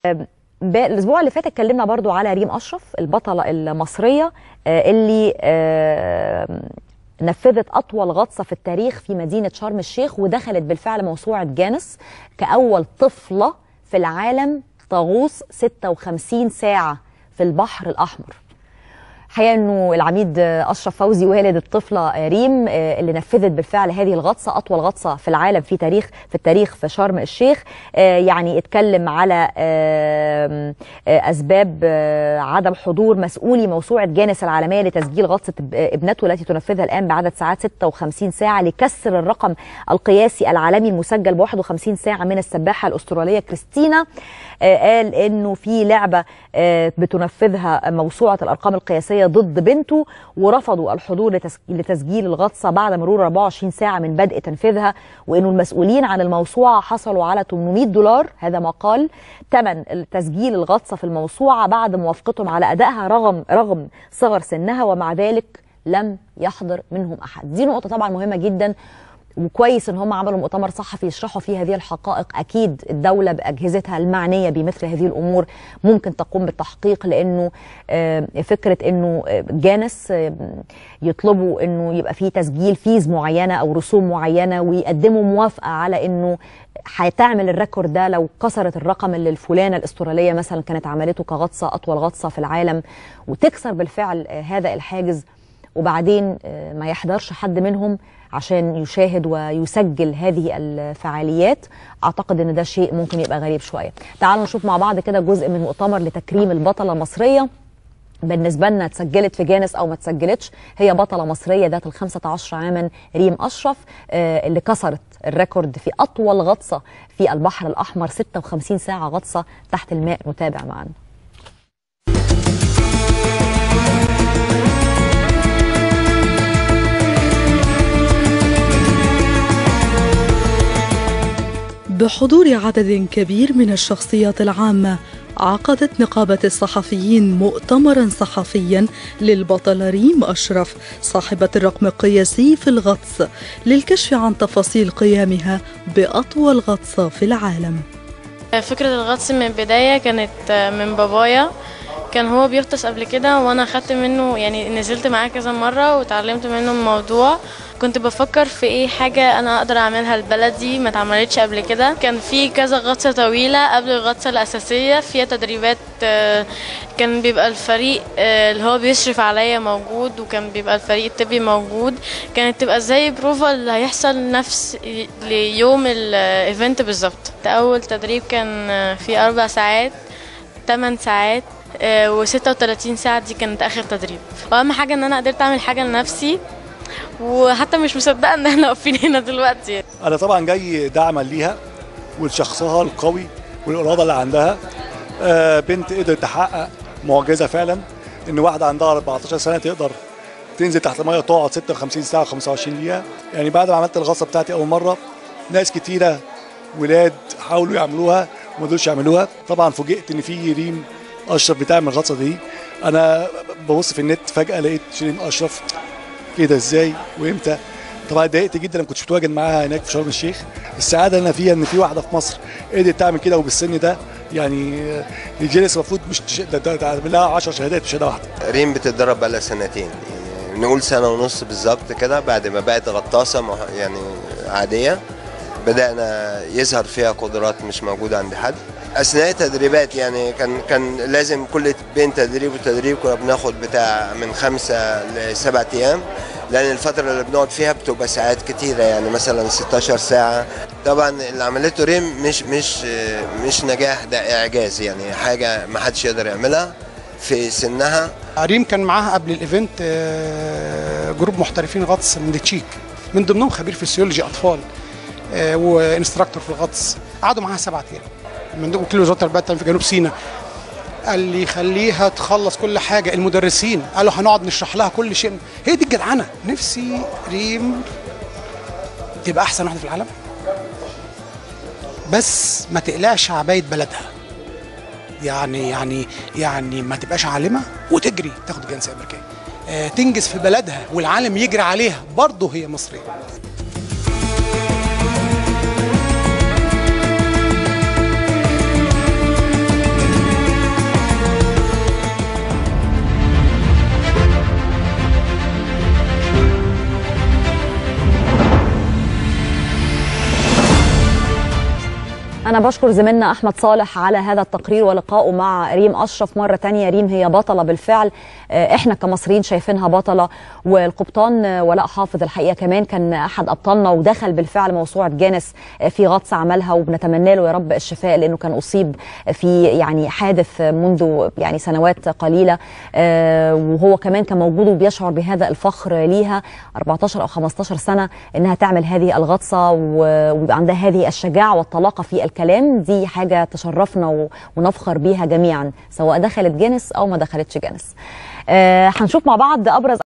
الاسبوع اللي فات اتكلمنا برضو على ريم اشرف البطله المصريه اللي نفذت اطول غطسه في التاريخ في مدينه شرم الشيخ ودخلت بالفعل موسوعه جانس كاول طفله في العالم تغوص 56 ساعه في البحر الاحمر الحقيقه انه العميد اشرف فوزي والد الطفله ريم اللي نفذت بالفعل هذه الغطسه اطول غطسه في العالم في تاريخ في التاريخ في شرم الشيخ يعني اتكلم على اسباب عدم حضور مسؤولي موسوعه جانس العالميه لتسجيل غطسه ابنته التي تنفذها الان بعدد ساعات 56 ساعه لكسر الرقم القياسي العالمي المسجل ب 51 ساعه من السباحه الاستراليه كريستينا قال انه في لعبه بتنفذها موسوعه الارقام القياسيه ضد بنته ورفضوا الحضور لتسجيل الغطسه بعد مرور 24 ساعه من بدء تنفيذها وانه المسؤولين عن الموسوعه حصلوا على 800 دولار هذا ما قال ثمن تسجيل الغطسه في الموسوعه بعد موافقتهم على ادائها رغم رغم صغر سنها ومع ذلك لم يحضر منهم احد دي نقطه طبعا مهمه جدا وكويس ان هم عملوا مؤتمر صحفي يشرحوا فيه هذه الحقائق اكيد الدوله باجهزتها المعنيه بمثل هذه الامور ممكن تقوم بالتحقيق لانه فكره انه جانس يطلبوا انه يبقى في تسجيل فيز معينه او رسوم معينه ويقدموا موافقه على انه هتعمل الريكورد ده لو كسرت الرقم اللي الفلانه الاستراليه مثلا كانت عملته كغطسه اطول غطسه في العالم وتكسر بالفعل هذا الحاجز وبعدين ما يحضرش حد منهم عشان يشاهد ويسجل هذه الفعاليات اعتقد ان ده شيء ممكن يبقى غريب شويه تعالوا نشوف مع بعض كده جزء من مؤتمر لتكريم البطله المصريه بالنسبه لنا اتسجلت في جانس او ما اتسجلتش هي بطله مصريه ذات ال 15 عاما ريم اشرف آه اللي كسرت الريكورد في اطول غطسه في البحر الاحمر 56 ساعه غطسه تحت الماء نتابع معنا بحضور عدد كبير من الشخصيات العامة عقدت نقابة الصحفيين مؤتمرا صحفيا للبطلة ريم أشرف صاحبة الرقم القياسي في الغطس للكشف عن تفاصيل قيامها بأطول غطسة في العالم فكرة الغطس من البداية كانت من بابايا كان هو بيغطس قبل كده وانا خدت منه يعني نزلت معاه كذا مره وتعلمت منه الموضوع كنت بفكر في ايه حاجه انا اقدر اعملها لبلدي ما اتعملتش قبل كده كان في كذا غطسه طويله قبل الغطسه الاساسيه فيها تدريبات كان بيبقى الفريق اللي هو بيشرف عليا موجود وكان بيبقى الفريق الطبي موجود كانت تبقى زي بروفا اللي هيحصل نفس ليوم الايفنت بالظبط اول تدريب كان في اربع ساعات 8 ساعات و36 ساعة دي كانت آخر تدريب وأهم حاجة إن أنا قدرت أعمل حاجة لنفسي وحتى مش مصدقة إن إحنا واقفين هنا دلوقتي أنا طبعا جاي دعما ليها ولشخصها القوي والإرادة اللي عندها آه بنت قدرت تحقق معجزة فعلا إن واحدة عندها 14 سنة تقدر تنزل تحت المية تقعد 56 ساعة 25 دقيقة يعني بعد ما عملت الغطسة بتاعتي أول مرة ناس كتيرة ولاد حاولوا يعملوها وما قدروش يعملوها طبعا فوجئت إن في ريم اشرف بتعمل الغطسه دي انا ببص في النت فجاه لقيت شيرين اشرف ايه ده ازاي وامتى طبعا اتضايقت جدا لما كنتش متواجد معاها هناك في شرم الشيخ السعاده اللي انا فيها ان في واحده في مصر قدرت تعمل كده وبالسن ده يعني الجينيس المفروض مش تعمل لها 10 شهادات مش شهاده واحده ريم بتتدرب بقى لها سنتين يعني نقول سنه ونص بالظبط كده بعد ما بقت غطاسه يعني عاديه بدأنا يظهر فيها قدرات مش موجودة عند حد أثناء التدريبات يعني كان كان لازم كل بين تدريب وتدريب كنا بناخد بتاع من خمسة لسبعة أيام لأن الفترة اللي بنقعد فيها بتبقى ساعات كتيرة يعني مثلا 16 ساعة طبعا اللي عملته ريم مش مش مش نجاح ده إعجاز يعني حاجة ما حدش يقدر يعملها في سنها ريم كان معاها قبل الايفنت جروب محترفين غطس من التشيك من ضمنهم خبير فسيولوجي اطفال وانستراكتور في الغطس قعدوا معاها سبعة ايام من وكيل وزاره التربيه في جنوب سيناء قال لي خليها تخلص كل حاجه المدرسين قالوا هنقعد نشرح لها كل شيء هي دي الجدعنه نفسي ريم تبقى احسن واحده في العالم بس ما تقلقش عبايه بلدها يعني يعني يعني ما تبقاش عالمه وتجري تاخد جنسيه امريكيه آه تنجز في بلدها والعالم يجري عليها برضه هي مصريه أنا بشكر زميلنا أحمد صالح على هذا التقرير ولقائه مع ريم أشرف مرة تانية ريم هي بطلة بالفعل آه، إحنا كمصريين شايفينها بطلة والقبطان آه، ولاء حافظ الحقيقة كمان كان أحد أبطالنا ودخل بالفعل موسوعة جانس آه، في غطس عملها وبنتمنى له يا رب الشفاء لأنه كان أصيب في يعني حادث منذ يعني سنوات قليلة آه، وهو كمان كان موجود وبيشعر بهذا الفخر ليها 14 أو 15 سنة إنها تعمل هذه الغطسة و- ويبقى عندها هذه الشجاعة والطلاقة في الكلام دي حاجة تشرفنا و- ونفخر بيها جميعا سواء دخلت جانس أو ما دخلتش جانس آه، هنشوف مع بعض أبرز